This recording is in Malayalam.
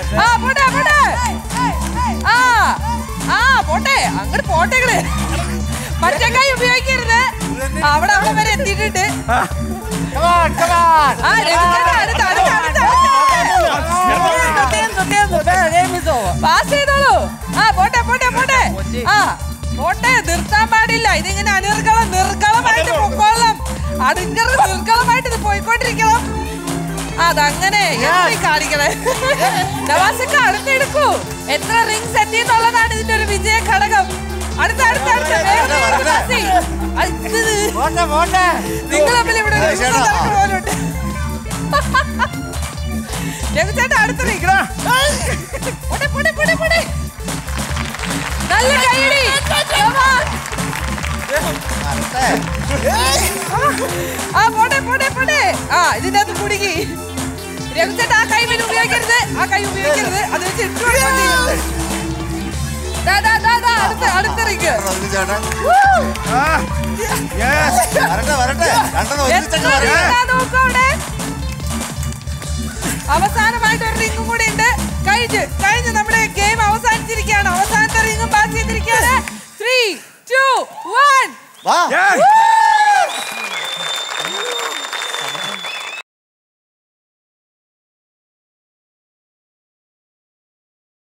ആ പോട്ടെ പോട്ടെ ആ ആ പോട്ടെ അങ്ങോട്ട് പോട്ടെകള് മറ്റേ കൈ ഉപയോഗിക്കരുത് അവിടെ അവിടെ വരെ എത്തിയിട്ടുണ്ട് ആ രവിചേട്ടാ അടുത്ത അടുത്ത അടുത്ത പാസ് ചെയ്തോളൂ ആ പോട്ടെ പോട്ടെ പോട്ടെ ആ പോട്ടെ നിർത്താൻ പാടില്ല ഇതിങ്ങനെ അനിർഗളം നിർഗളമായിട്ട് പൊക്കോളാം അതിങ്ങനെ നിർഗളമായിട്ട് ഇത് പോയിക്കൊണ്ടിരിക്കണം അതങ്ങനെ എത്തി കാണിക്കണേ നവാസിക്ക അടുത്തെടുക്കൂ എത്ര റിങ്സ് എത്തി എന്നുള്ളതാണ് ഇതിന്റെ ഒരു വിജയ ഘടകം അടുത്ത അടുത്ത അടുത്ത വേഗം വേഗം നവാസി. അടുത്തത്. നിങ്ങൾ തമ്മിൽ ഇവിടെ ഒരു ചേട്ടാ. ഉത്സവം പോലുണ്ട് രഘുചേട്ടാ അടുത്ത് നിൽക്കണോ പോട്ടെ പോട്ടെ പോട്ടെ പോട്ടെ നല്ല കൈയടി Come on. ആ പോട്ടെ പോട്ടെ പോട്ടെ ആ ഇതിന്റെ അകത്ത് കുടുങ്ങി രഘുചേട്ടാ ആ കൈ പിന്നെ ഉപയോഗിക്കരുത് ആ കൈ ഉപയോഗിക്കരുത് അത് വെച്ച് ഇട്ട് കൊടുക്കാൻ ചെയ്യരുത്. ദാ, ദാ, ദാ, ദാ, അടുത്ത അടുത്ത റിങ് ചേട്ടാ Woo! വരട്ടെ വരട്ടെ രണ്ടെണ്ണം എത്ര ഒരുമിച്ചങ്ങ് വരട്ടെ ring ആ നോക്കൂ അവിടെ. അവസാനമായിട്ട് ഒരു റിംഗും കൂടി ഉണ്ട് കഴിഞ്ഞ് കഴിഞ്ഞ് നമ്മുടെ ഗെയിം അവസാനിച്ചിരിക്കുകയാണ് അവസാനത്തെ റിംഗും പാസ് ചെയ്തിരിക്കുകയാണ് ത്രീ ടു വൺ വാ Woo!